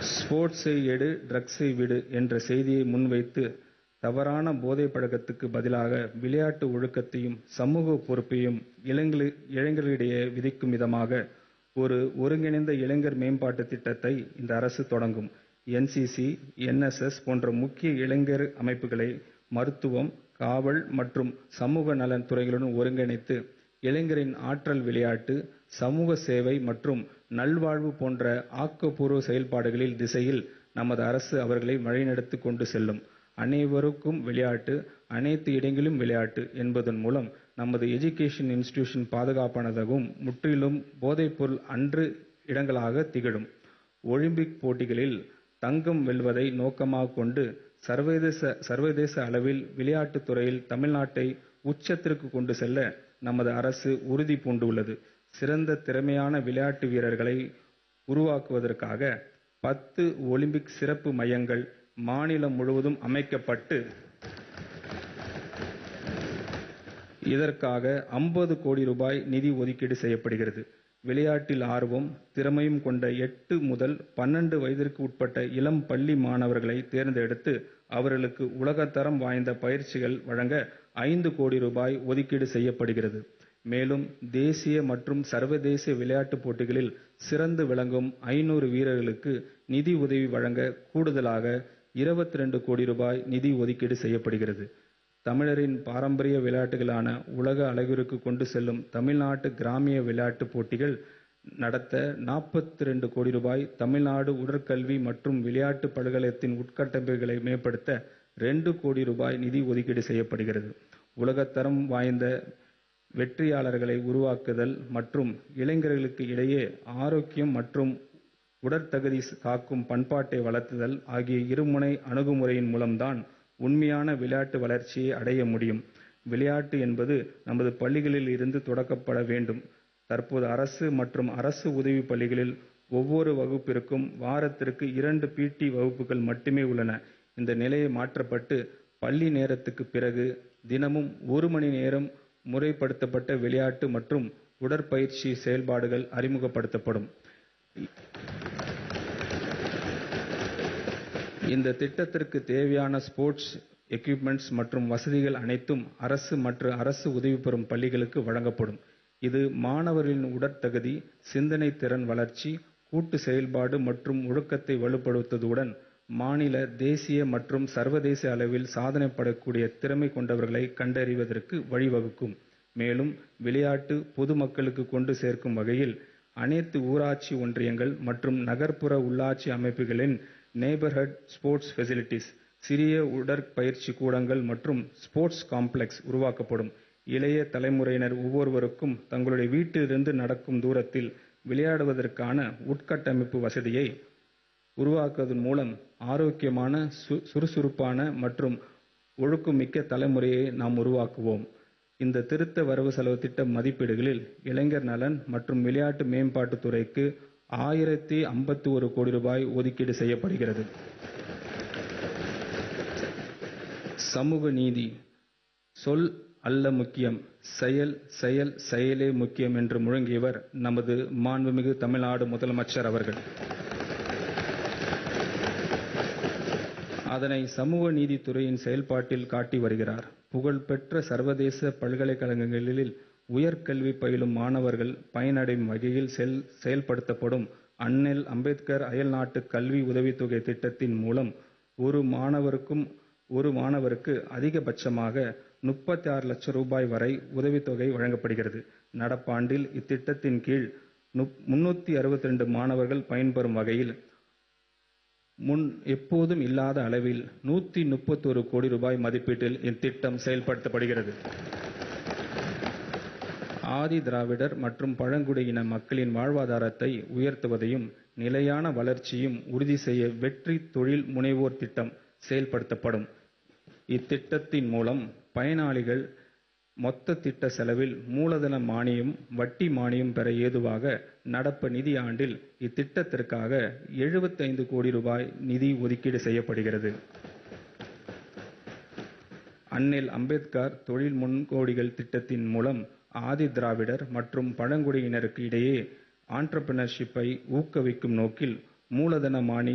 ஸ்போர்ட்ஸை எடு ட்ரக்ஸை விடு என்ற செய்தியை முன்வைத்து தவறான போதை பழக்கத்துக்கு பதிலாக விளையாட்டு ஒழுக்கத்தையும் சமூக பொறுப்பையும் இளைஞர்களிடையே விதிக்கும் விதமாக ஒரு ஒருங்கிணைந்த இளைஞர் மேம்பாட்டு திட்டத்தை இந்த அரசு தொடங்கும் என்சிசி என்எஸ்எஸ் போன்ற முக்கிய இளைஞர் அமைப்புகளை மருத்துவம் காவல் மற்றும் சமூக நலன் துறைகளுடன் ஒருங்கிணைத்து இளைஞரின் ஆற்றல் விளையாட்டு சமூக சேவை மற்றும் நல்வாழ்வு போன்ற ஆக்கப்பூர்வ செயல்பாடுகளில் திசையில் நமது அரசு அவர்களை வழிநடத்தி கொண்டு செல்லும் அனைவருக்கும் விளையாட்டு அனைத்து இடங்களிலும் விளையாட்டு என்பதன் மூலம் நமது எஜுகேஷன் இன்ஸ்டிடியூஷன் பாதுகாப்பானதாகவும் முற்றிலும் போதைப்பொருள் அன்று இடங்களாக திகழும் ஒலிம்பிக் போட்டிகளில் தங்கம் வெல்வதை நோக்கமாக கொண்டு சர்வதேச சர்வதேச அளவில் விளையாட்டுத் துறையில் தமிழ்நாட்டை உச்சத்திற்கு கொண்டு செல்ல நமது அரசு உறுதி பூண்டுள்ளது சிறந்த திறமையான விளையாட்டு வீரர்களை உருவாக்குவதற்காக பத்து ஒலிம்பிக் சிறப்பு மையங்கள் மாநிலம் முழுவதும் அமைக்கப்பட்டு இதற்காக 50 கோடி ரூபாய் நிதி ஒதுக்கீடு செய்யப்படுகிறது விளையாட்டில் ஆர்வம் திறமையும் கொண்ட எட்டு முதல் பன்னெண்டு வயதிற்கு உட்பட்ட இளம் பள்ளி மாணவர்களை தேர்ந்தெடுத்து அவர்களுக்கு உலகத்தரம் வாய்ந்த பயிற்சிகள் வழங்க ஐந்து கோடி ரூபாய் ஒதுக்கீடு செய்யப்படுகிறது மேலும் தேசிய மற்றும் சர்வதேச விளையாட்டுப் போட்டிகளில் சிறந்து விளங்கும் ஐநூறு வீரர்களுக்கு நிதி உதவி வழங்க கூடுதலாக 22 கோடி ரூபாய் நிதி ஒதுக்கீடு செய்யப்படுகிறது தமிழரின் பாரம்பரிய விளையாட்டுகளான உலக அளவிற்கு கொண்டு செல்லும் தமிழ்நாட்டு கிராமிய விளையாட்டுப் போட்டிகள் நடத்த 42 கோடி ரூபாய் தமிழ்நாடு உடற்கல்வி மற்றும் விளையாட்டு பல்கலைக்கழகத்தின் உட்கட்டமைப்புகளை மேம்படுத்த 2 கோடி ரூபாய் நிதி ஒதுக்கீடு செய்யப்படுகிறது உலகத்தரம் வாய்ந்த வெற்றியாளர்களை உருவாக்குதல் மற்றும் இளைஞர்களுக்கு இடையே ஆரோக்கியம் மற்றும் உடற்தகுதி காக்கும் பண்பாட்டை வளர்த்துதல் ஆகிய இருமுனை அணுகுமுறையின் மூலம்தான் உண்மையான விளையாட்டு வளர்ச்சியை அடைய முடியும் விளையாட்டு என்பது நமது பள்ளிகளில் இருந்து தொடங்கப்பட வேண்டும் தற்போது அரசு மற்றும் அரசு உதவி பள்ளிகளில் ஒவ்வொரு வகுப்பிற்கும் வாரத்திற்கு இரண்டு பிடி வகுப்புகள் மட்டுமே உள்ளன இந்த நிலையை மாற்றப்பட்டு பள்ளி நேரத்துக்கு பிறகு தினமும் ஒரு மணி நேரம் முறைப்படுத்தப்பட்ட விளையாட்டு மற்றும் உடற்பயிற்சி செயல்பாடுகள் அறிமுகப்படுத்தப்படும் இந்த திட்டத்திற்கு தேவையான ஸ்போர்ட்ஸ் எக்யூப்மெண்ட்ஸ் மற்றும் வசதிகள் அனைத்தும் அரசு மற்றும் அரசு உதவி பெறும் பள்ளிகளுக்கு வழங்கப்படும் இது மாணவர்களின் உடற்தகுதி சிந்தனை திறன் வளர்ச்சி கூட்டு செயல்பாடு மற்றும் ஒழுக்கத்தை வலுப்படுத்துவதுடன் மாநில தேசிய மற்றும் சர்வதேச அளவில் சாதனை படைக்கக்கூடிய திறமை கொண்டவர்களை கண்டறிவதற்கு வழிவகுக்கும் மேலும் விளையாட்டு பொதுமக்களுக்கு கொண்டு சேர்க்கும் வகையில் அனைத்து ஊராட்சி ஒன்றியங்கள் மற்றும் நகர்ப்புற உள்ளாட்சி அமைப்புகளின் நெய்பர்ஹுட் ஸ்போர்ட்ஸ் ஃபெசிலிட்டிஸ் சிறிய உடற்பயிற்சி கூடங்கள் மற்றும் ஸ்போர்ட்ஸ் காம்ப்ளெக்ஸ் உருவாக்கப்படும் இளைய தலைமுறையினர் ஒவ்வொருவருக்கும் தங்களுடைய வீட்டிலிருந்து நடக்கும் தூரத்தில் விளையாடுவதற்கான உட்கட்டமைப்பு வசதியை உருவாக்குவதன் மூலம் ஆரோக்கியமான சுறுசுறுப்பான மற்றும் ஒழுக்கமிக்க தலைமுறையை நாம் உருவாக்குவோம் இந்த திருத்த வரவு செலவு திட்ட மதிப்பீடுகளில் இளைஞர் நலன் மற்றும் விளையாட்டு மேம்பாட்டுத் துறைக்கு ஆயிரத்தி ஐம்பத்தி ஒரு கோடி ரூபாய் ஒதுக்கீடு செய்யப்படுகிறது சமூக நீதி சொல் அல்ல முக்கியம் செயல் செயல் செயலே முக்கியம் என்று முழங்கியவர் நமது மாண்புமிகு தமிழ்நாடு முதலமைச்சர் அவர்கள் அதனை சமூக நீதித்துறையின் செயல்பாட்டில் காட்டி வருகிறார் புகழ்பெற்ற சர்வதேச பல்கலைக்கழகங்களில் உயர்கல்வி பயிலும் மாணவர்கள் பயனடையும் வகையில் செயல்படுத்தப்படும் அண்ணல் அம்பேத்கர் அயல்நாட்டு கல்வி உதவித்தொகை திட்டத்தின் மூலம் ஒரு மாணவருக்கும் ஒரு மாணவருக்கு அதிகபட்சமாக முப்பத்தி ஆறு லட்சம் ரூபாய் வரை உதவித்தொகை வழங்கப்படுகிறது நடப்பாண்டில் இத்திட்டத்தின் கீழ் முன்னூத்தி அறுபத்தி ரெண்டு மாணவர்கள் பயன்பெறும் வகையில் முன் எப்போதும் இல்லாத அளவில் நூத்தி முப்பத்தொரு கோடி ரூபாய் மதிப்பீட்டில் இத்திட்டம் செயல்படுத்தப்படுகிறது ஆதி திராவிடர் மற்றும் பழங்குடியின மக்களின் வாழ்வாதாரத்தை உயர்த்துவதையும் நிலையான வளர்ச்சியும் உறுதி செய்ய வெற்றி தொழில் முனைவோர் திட்டம் செயல்படுத்தப்படும் இத்திட்டத்தின் மூலம் பயனாளிகள் மொத்த திட்ட செலவில் மூலதன மானியம் வட்டி மானியம் பெற ஏதுவாக நடப்பு நிதி ஆண்டில் இத்திட்டத்திற்காக 75 கோடி ரூபாய் நிதி ஒதுக்கீடு செய்யப்படுகிறது அண்ணல் அம்பேத்கர் தொழில் முன்கோடிகள் திட்டத்தின் மூலம் ஆதி திராவிடர் மற்றும் பழங்குடியினருக்கு இடையே ஆண்டர்பிரினர்ஷிப்பை ஊக்குவிக்கும் நோக்கில் மூலதன மானியம்